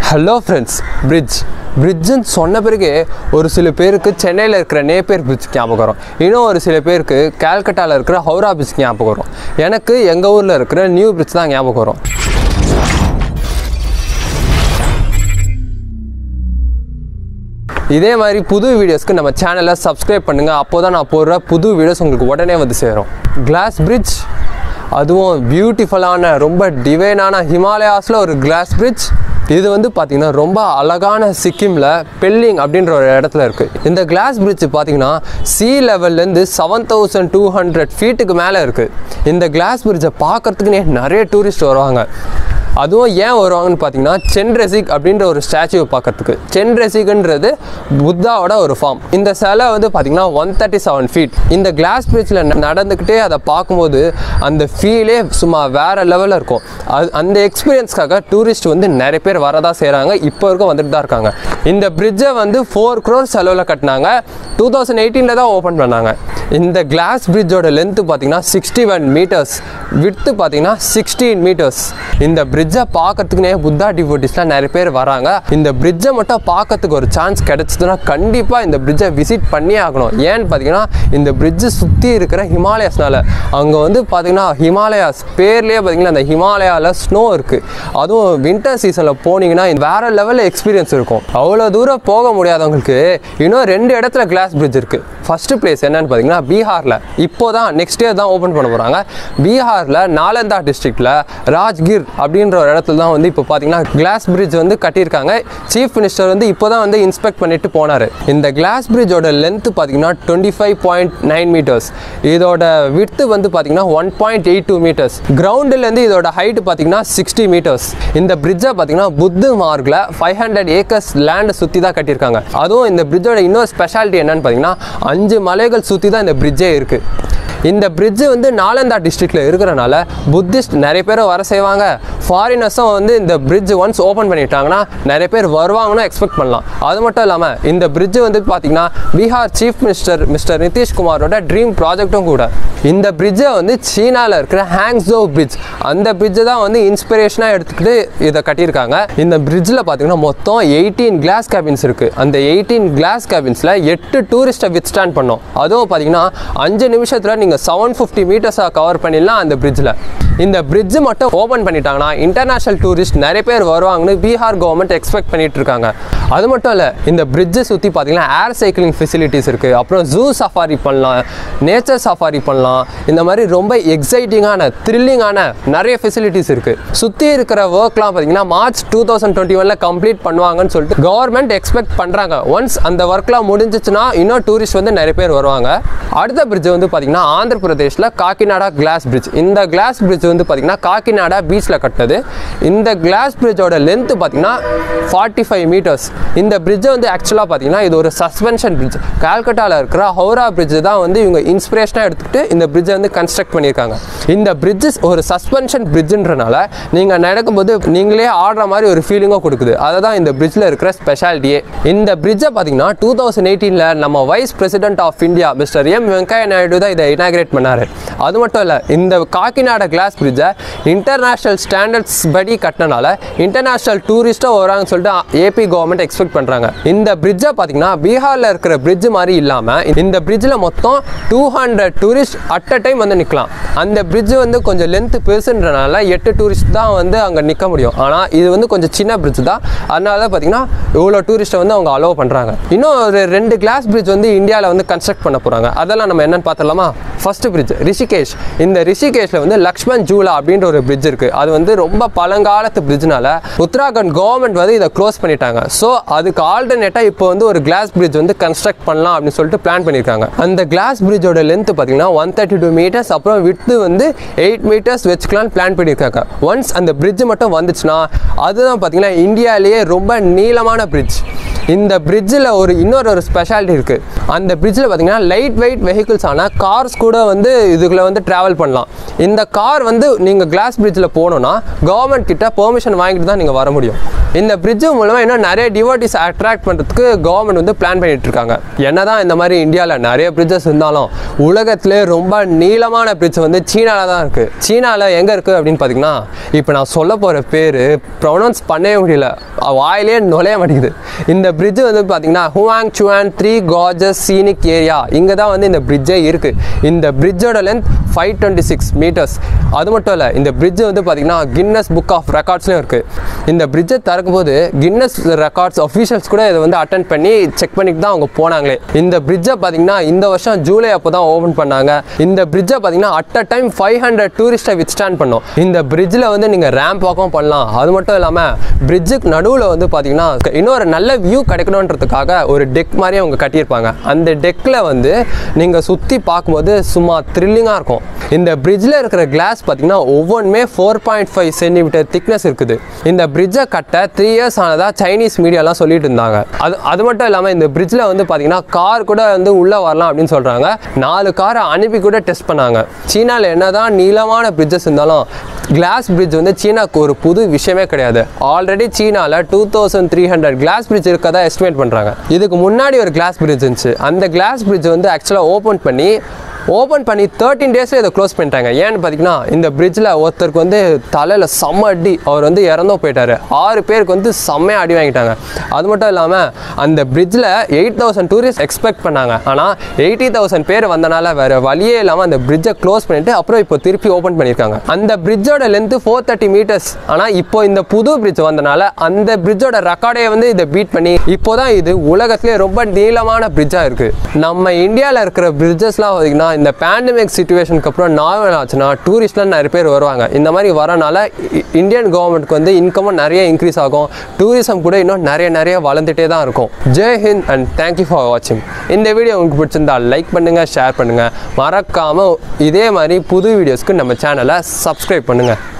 hello friends bridge பிரிட்ஜுன்னு சொன்ன பிறகு ஒரு சில பேருக்கு சென்னையில் இருக்கிற நேப்பேர் பிரிட்ஜ் ஞாபகம் வரும் இன்னும் ஒரு சில பேருக்கு கால்கட்டாவில் இருக்கிற ஹவுரா பிரிட்ஜ் ஞாபகம் வரும் எனக்கு எங்கள் ஊரில் இருக்கிற நியூ பிரிட்ஜ் தான் ஞாபகம் வரும் இதே மாதிரி புது வீடியோஸ்க்கு நம்ம சேனலை சப்ஸ்கிரைப் பண்ணுங்கள் அப்போ தான் நான் போடுற புது வீடியோஸ் உங்களுக்கு உடனே வந்து சேரும் கிளாஸ் பிரிட்ஜ் அதுவும் பியூட்டிஃபுல்லான ரொம்ப டிவைனான ஹிமாலயாஸில் ஒரு கிளாஸ் பிரிட்ஜ் இது வந்து பார்த்திங்கன்னா ரொம்ப அழகான சிக்கிமில் பெல்லிங் அப்படின்ற ஒரு இடத்துல இருக்குது இந்த கிளாஸ் பிரிட்ஜ் பார்த்தீங்கன்னா சி லெவல்லேருந்து செவன் தௌசண்ட் டூ ஹண்ட்ரட் ஃபீட்டுக்கு மேலே இருக்குது இந்த கிளாஸ் பிரிட்ஜை பார்க்கறதுக்குனே நிறைய டூரிஸ்ட் வருவாங்க அதுவும் ஏன் வருவாங்கன்னு பார்த்தீங்கன்னா சென் ரெசிக் அப்படின்ற ஒரு ஸ்டாச்சுவை பார்க்கறதுக்கு சென் ரெசிக்ன்றது புத்தாவோட ஒரு ஃபார்ம் இந்த சிலை வந்து பார்த்தீங்கன்னா ஒன் தேர்ட்டி செவன் ஃபீட் இந்த கிளாஸ் பிரிட்ஜில் நடந்துக்கிட்டே அதை பார்க்கும்போது அந்த ஃபீலே சும்மா வேற லெவலில் இருக்கும் அது அந்த எக்ஸ்பீரியன்ஸ்க்காக டூரிஸ்ட் வந்து நிறைய பேர் வரதா செய்கிறாங்க இப்போ வரைக்கும் வந்துட்டு தான் இருக்காங்க இந்த பிரிட்ஜை வந்து ஃபோர் க்ரோர் செலவில் கட்டினாங்க டூ தௌசண்ட் எயிட்டீனில் தான் ஓப்பன் பண்ணாங்க இந்த கிளாஸ் பிரிட்ஜோட லென்த்து பார்த்தீங்கன்னா சிக்ஸ்டி ஒன் மீட்டர்ஸ் விட்த்து பார்த்தீங்கன்னா சிக்ஸ்டீன் மீட்டர்ஸ் இந்த பிரிட்ஜை பார்க்கறதுக்குனே புத்தா டிவோட்டிஸ்லாம் நிறைய பேர் வராங்க இந்த பிரிட்ஜை மட்டும் பார்க்கறதுக்கு ஒரு சான்ஸ் கிடைச்சதுன்னா கண்டிப்பாக இந்த பிரிட்ஜை விசிட் பண்ணியே ஆகணும் ஏன்னு பார்த்தீங்கன்னா இந்த பிரிட்ஜை சுற்றி இருக்கிற ஹிமாலயாஸ்னால அங்கே வந்து பார்த்தீங்கன்னா ஹிமாலயாஸ் பேர்லேயே பார்த்தீங்கன்னா அந்த ஹிமாலயாவில் ஸ்னோ இருக்குது அதுவும் வின்டர் சீசனில் போனீங்கன்னா வேற லெவலில் எக்ஸ்பீரியன்ஸ் இருக்கும் அவ்வளோ தூரம் போக முடியாதவங்களுக்கு இன்னும் ரெண்டு இடத்துல கிளாஸ் பிரிட்ஜ் இருக்குது ஃபஸ்ட்டு பிளேஸ் என்னன்னு பார்த்தீங்கன்னா பீகாரில் இப்போ தான் நெக்ஸ்ட் இயர் தான் ஓப்பன் பண்ண போகிறாங்க பீகாரில் நாலந்தா டிஸ்ட்ரிக்டில் ராஜ்கிர் அப்படின்ற ஒரு இடத்துல தான் வந்து இப்போ பார்த்தீங்கன்னா கிளாஸ் பிரிட்ஜ் வந்து கட்டியிருக்காங்க சீஃப் மினிஸ்டர் வந்து இப்போ தான் வந்து இன்ஸ்பெக்ட் பண்ணிட்டு போனார் இந்த கிளாஸ் பிரிட்ஜோட லென்த் பார்த்தீங்கன்னா twenty five point nine metres இதோட விட்த்து வந்து பார்த்தீங்கன்னா one point eight two metres கிரவுண்டுலேருந்து இதோட ஹைட் பார்த்தீங்கன்னா சிக்ஸ்டி மீட்டர்ஸ் இந்த பிரிட்ஜை பார்த்தீங்கன்னா புத்து மார்க்கில் ஃபைவ் ஹண்ட்ரட் ஏக்கர்ஸ் லேண்டை சுற்றி தான் கட்டியிருக்காங்க அதுவும் இந்த பிரிட்ஜோட இன்னொரு ஸ்பெஷாலிட்டி என்னன்னு பார்த்தீங்கன்னா அஞ்சு மலைகள் சுற்றி தான் இந்த பிரிட்ஜே இருக்குது இந்த பிரிட்ஜு வந்து நாலந்தா டிஸ்ட்ரிக்டில் இருக்கிறனால புத்திஸ்ட் நிறைய பேர் வர செய்வாங்க ஃபாரினர்ஸும் வந்து இந்த பிரிட்ஜ் ஒன்ஸ் ஓப்பன் பண்ணிட்டாங்கன்னா நிறைய பேர் வருவாங்கன்னு எக்ஸ்பெக்ட் பண்ணலாம் அது மட்டும் இல்லாமல் இந்த பிரிட்ஜு வந்து பார்த்திங்கன்னா பீகார் சீஃப் மினிஸ்டர் மிஸ்டர் நிதிஷ்குமாரோட ட்ரீம் ப்ராஜெக்ட்டும் கூட இந்த பிரிட்ஜை வந்து சீனாவில் இருக்கிற ஹேங்ஸோ பிரிட்ஜ் அந்த பிரிட்ஜை தான் வந்து இன்ஸ்பிரேஷனாக எடுத்துக்கிட்டு இதை கட்டியிருக்காங்க இந்த பிரிட்ஜில் பார்த்தீங்கன்னா மொத்தம் எயிட்டீன் கிளாஸ் கேபின்ஸ் இருக்குது அந்த எயிட்டீன் கிளாஸ் கேபின்ஸில் எட்டு டூரிஸ்ட்டை வித் ஸ்டாண்ட் பண்ணோம் அதுவும் பார்த்தீங்கன்னா அஞ்சு நிமிஷத்தில் நீங்கள் செவன் ஃபிஃப்டி மீட்டர்ஸாக கவர் பண்ணிடலாம் அந்த பிரிட்ஜில் இந்த பிரிட்ஜு மட்டும் ஓப்பன் பண்ணிட்டாங்கன்னா இன்டர்நேஷ்னல் டூரிஸ்ட் நிறைய பேர் வருவாங்கன்னு பீகார் கவர்மெண்ட் எக்ஸ்பெக்ட் பண்ணிட்டு இருக்காங்க அது மட்டும் இல்லை இந்த பிரிட்ஜை சுற்றி பார்த்தீங்கன்னா ஏர் சைக்கிளிங் ஃபெசிலிட்டிஸ் இருக்குது அப்புறம் ஜூ சஃபாரி பண்ணலாம் நேச்சர் சஃபாரி பண்ணலாம் இந்த மாதிரி ரொம்ப எக்ஸைட்டிங்கான த்ரில்லிங்கான நிறைய ஃபெசிலிட்டிஸ் இருக்குது சுற்றி இருக்கிற ஒர்க்லாம் பார்த்தீங்கன்னா மார்ச் டூ தௌசண்ட் டுவெண்ட்டி ஒனில் கம்ப்ளீட் பண்ணுவாங்கன்னு சொல்லிட்டு கவர்மெண்ட் எக்ஸ்பெக்ட் பண்ணுறாங்க ஒன்ஸ் அந்த ஒர்க்லாம் முடிஞ்சிச்சுன்னா இன்னும் டூரிஸ்ட் வந்து நிறைய பேர் வருவாங்க அடுத்த பிரிட்ஜ் வந்து பார்த்தீங்கன்னா ஆந்திர பிரதேஷில் காக்கிநாடா கிளாஸ் பிரிட்ஜ் இந்த கிளாஸ் பிரிட்ஜ் வந்து பார்த்தீங்கன்னா காக்கிநாடா பீச்சில் கட்டினது இந்த கிளாஸ் பிரிட்ஜோட லென்த்து பார்த்தீங்கன்னா ஃபார்ட்டி ஃபைவ் மீட்டர்ஸ் இந்த பிரிட்ஜை வந்து ஆக்சுவலாக பார்த்தீங்கன்னா இது ஒரு சஸ்பென்ஷன் பிரிட்ஜ் கால்கட்டாவில் இருக்கிற ஹவுரா பிரிட்ஜ் தான் வந்து இவங்க இன்ஸ்பிரேஷனாக எடுத்துக்கிட்டு இந்த பிரிட்ஜை வந்து கன்ஸ்ட்ரக்ட் பண்ணியிருக்காங்க இந்த பிரிட்ஜஸ் ஒரு சஸ்பென்ஷன் பிரிட்ஜுன்றனால நீங்கள் நடக்கும்போது நீங்களே ஆடுற மாதிரி ஒரு ஃபீலிங்கும் கொடுக்குது அதை தான் இந்த பிரிட்ஜில் இருக்கிற ஸ்பெஷாலிட்டியே இந்த பிரிட்ஜை பார்த்தீங்கன்னா டூ தௌசண்ட் எயிட்டீனில் நம்ம vice president of India mister M Venkaiah Naidu தான் இதை இனாகிரேட் பண்ணார் அது மட்டும் இல்லை இந்த காக்கிநாடா கிளாஸ் பிரிட்ஜை இன்டர்நேஷ்னல் ஸ்டாண்டர்ட்ஸ் படி கட்டினால இன்டர்நேஷ்னல் டூரிஸ்ட்டாக வராங்கன்னு சொல்லிட்டு ஏபி கவர்மெண்ட் எக்ஸ்பெக்ட் பண்ணுறாங்க இந்த பிரிட்ஜை பார்த்தீங்கன்னா பீகாரில் இருக்கிற பிரிட்ஜ் மாதிரி இல்லாமல் இந்த பிரிட்ஜில் மொத்தம் two hundred tourist at a time வந்து நிற்கலாம் அந்த பிரிட்ஜ் வந்து கொஞ்சம் லென்த் பெருசுன்றனால எட்டு டூரிஸ்ட் தான் வந்து அங்கே நிற்க முடியும் ஆனால் இது வந்து கொஞ்சம் சின்ன பிரிட்ஜ் தான் அதனால தான் பார்த்தீங்கன்னா இவ்வளோ டூரிஸ்ட்டை வந்து அவங்க அலோவ் பண்ணுறாங்க இன்னும் ஒரு ரெண்டு கிளாஸ் பிரிட்ஜ் வந்து இந்தியாவில் வந்து கன்ஸ்ட்ரக்ட் பண்ண போகிறாங்க அதெல்லாம் நம்ம என்னன்னு பார்த்துடலாமா ஃபர்ஸ்ட் பிரிட்ஜ் ரிஷிகேஷ் இந்த ரிஷிகேஷில் வந்து லக்ஷ்மண் ஜூலா அப்படின்ற ஒரு பிரிட்ஜ் இருக்குது அது வந்து ரொம்ப பழங்காலத்து பிரிட்ஜ்னால உத்தராகண்ட் கவர்மெண்ட் வந்து இதை க்ளோஸ் பண்ணிட்டாங்க ஸோ அதுக்கு ஆல்டர்னேட்டாக இப்போ வந்து ஒரு கிளாஸ் பிரிட்ஜ் வந்து கன்ஸ்ட்ரக்ட் பண்ணலாம் அப்படின்னு சொல்லிட்டு பிளான் பண்ணியிருக்காங்க அந்த கிளாஸ் பிரிட்ஜோட லென்த் பார்த்தீங்கன்னா ஒன் தேர்ட்டி டூ மீட்டர்ஸ் அப்புறம் விட்டு வந்து எயிட் மீட்டர்ஸ் வச்சுக்கலாம்னு பிளான் பண்ணியிருக்காங்க ஒன்ஸ் அந்த பிரிட்ஜ் மட்டும் வந்துச்சுன்னா அதுதான் பார்த்தீங்கன்னா இந்தியாவிலேயே ரொம்ப நீளமான பிரிட்ஜ் இந்த பிரிட்ஜில் ஒரு இன்னொரு ஒரு ஸ்பெஷாலிட்டி இருக்குது அந்த பிரிட்ஜில் பார்த்தீங்கன்னா லைட் வெயிட் வெஹிக்கிள்ஸ் ஆன கார்ஸ் கூட வந்து இதுக்குள்ள வந்து ட்ராவல் பண்ணலாம் இந்த கார் வந்து நீங்கள் கிளாஸ் பிரிட்ஜில் போகணுன்னா கவர்மெண்ட் கிட்ட பெர்மிஷன் வாங்கிட்டு தான் நீங்கள் வர முடியும் இந்த பிரிட்ஜ் மூலமாக இன்னும் நிறைய டிவோட்டிஸ் அட்ராக்ட் பண்ணுறதுக்கு கவர்மெண்ட் வந்து பிளான் பண்ணிட்டு இருக்காங்க என்னதான் இந்த மாதிரி இந்தியாவில் நிறைய பிரிட்ஜஸ் இருந்தாலும் உலகத்திலே ரொம்ப நீளமான பிரிட்ஜ் வந்து சீனாவில் தான் இருக்குது சீனாவில் எங்கே இருக்குது அப்படின்னு பார்த்தீங்கன்னா இப்போ நான் சொல்ல போகிற பேர் ப்ரொனவுன்ஸ் பண்ணவே முடியல வாயிலே நுழைய மாட்டேங்குது இந்த பிரிட்ஜ் வந்து பார்த்தீங்கன்னா Huangchuan three gorges scenic area இங்கே தான் வந்து இந்த பிரிட்ஜே இருக்குது இந்த பிரிட்ஜோட length five twenty six metres அது மட்டும் இல்லை இந்த பிரிட்ஜ் வந்து பார்த்தீங்கன்னா கின்னஸ் புக் ஆஃப் ரெக்கார்ட்ஸ்லையும் இருக்குது இந்த பிரிட்ஜை திறக்கும்போது கின்னஸ் ரெக்கார்ட்ஸ் அஃபீஷியல்ஸ் கூட இதை வந்து அட்டன் பண்ணி செக் பண்ணிட்டு தான் அவங்க போனாங்களே இந்த பிரிட்ஜை பார்த்தீங்கன்னா இந்த வருஷம் ஜூலை அப்போ தான் ஓப்பன் பண்ணாங்க இந்த பிரிட்ஜை பார்த்தீங்கன்னா at a time five hundred டூரிஸ்ட்டை வித் ஸ்டாண்ட் பண்ணோம் இந்த பிரிட்ஜில் வந்து நீங்கள் ரேம்ப் வாக்கும் பண்ணலாம் அது மட்டும் இல்லாமல் பிரிட்ஜுக்கு நடுவில் வந்து பார்த்தீங்கன்னா இன்னொரு நல்ல வியூ கிடைக்கணுன்றதுக்காக ஒரு டெக் மாதிரி அவங்க கட்டியிருப்பாங்க அந்த டெக்கில் வந்து நீங்கள் சுற்றி பார்க்கும்போது சும்மா த்ரில்லிங்காக இருக்கும் இந்த பிரிட்ஜில் இருக்கிற கிளாஸ் பார்த்தீங்கன்னா ஒவ்வொன்றுமே four point five centimetre thickness இருக்குது இந்த பிரிட்ஜை கட்ட த்ரீ இயர்ஸ் ஆனதா சைனீஸ் மீடியாலாம் சொல்லிட்டு இருந்தாங்க அது அது மட்டும் இல்லாமல் இந்த பிரிட்ஜில் வந்து பார்த்தீங்கன்னா கார் கூட வந்து உள்ளே வரலாம் அப்படின்னு சொல்கிறாங்க நாலு காரை அனுப்பி கூட டெஸ்ட் பண்ணாங்க சீனாவில் என்னதான் நீளமான பிரிட்ஜஸ் இருந்தாலும் கிளாஸ் பிரிட்ஜ் வந்து சீனாக்கு ஒரு புது விஷயமே கிடையாது ஆல்ரெடி சீனாவில் two thousand three hundred glass bridge இருக்கதா எஸ்டிமேட் பண்ணுறாங்க இதுக்கு முன்னாடி ஒரு கிளாஸ் பிரிட்ஜ் இருந்துச்சு அந்த கிளாஸ் பிரிட்ஜ் வந்து ஆக்சுவலாக ஓப்பன் பண்ணி ஓப்பன் பண்ணி தேர்ட்டின் டேஸில் இதை க்ளோஸ் பண்ணிட்டாங்க ஏன்னு பார்த்தீங்கன்னா இந்த பிரிட்ஜில் ஒருத்தருக்கு வந்து தலையில் செம்ம அடி அவர் வந்து இறந்தோ போயிட்டாரு ஆறு பேருக்கு வந்து செம்மையாக அடி வாங்கிட்டாங்க அது மட்டும் இல்லாமல் அந்த பிரிட்ஜில் எயிட் தௌசண்ட் டூரிஸ்ட் எக்ஸ்பெக்ட் பண்ணாங்க ஆனால் எயிட்டி தௌசண்ட் பேர் வந்தனால வேறு வழியே இல்லாமல் அந்த பிரிட்ஜை க்ளோஸ் பண்ணிட்டு அப்புறம் இப்போ திருப்பி ஓப்பன் பண்ணியிருக்காங்க அந்த பிரிட்ஜோட லென்த்து ஃபோர் தேர்ட்டி மீட்டர்ஸ் ஆனால் இப்போ இந்த புது பிரிட்ஜ் வந்தனால அந்த பிரிட்ஜோட ரெக்கார்டே வந்து இதை பீட் பண்ணி இப்போ தான் இது உலகத்திலே ரொம்ப நீளமான பிரிட்ஜாக இருக்குது நம்ம இந்தியாவில் இருக்கிற பிரிட்ஜஸ்லாம் பார்த்தீங்கன்னா இந்த பேண்டமிக் சுச்சுவேஷனுக்கு அப்புறம் நார்மல் ஆச்சுன்னா டூரிஸ்ட்லாம் நிறைய பேர் வருவாங்க இந்த மாதிரி வரனால இ- இந்தியன் கவர்மெண்ட்க்கு வந்து இன்கமும் நிறைய இன்க்ரீஸ் ஆகும் டூரிசம் கூட இன்னும் நிறைய நிறைய வளர்ந்துட்டே தான் இருக்கும் Jai Hind and thank you for வாட்சிங் இந்த வீடியோ உங்களுக்கு பிடிச்சிருந்தா லைக் பண்ணுங்கள் ஷேர் பண்ணுங்கள் மறக்காமல் இதே மாதிரி புது வீடியோஸ்க்கு நம்ம சேனலை சப்ஸ்கிரைப் பண்ணுங்கள்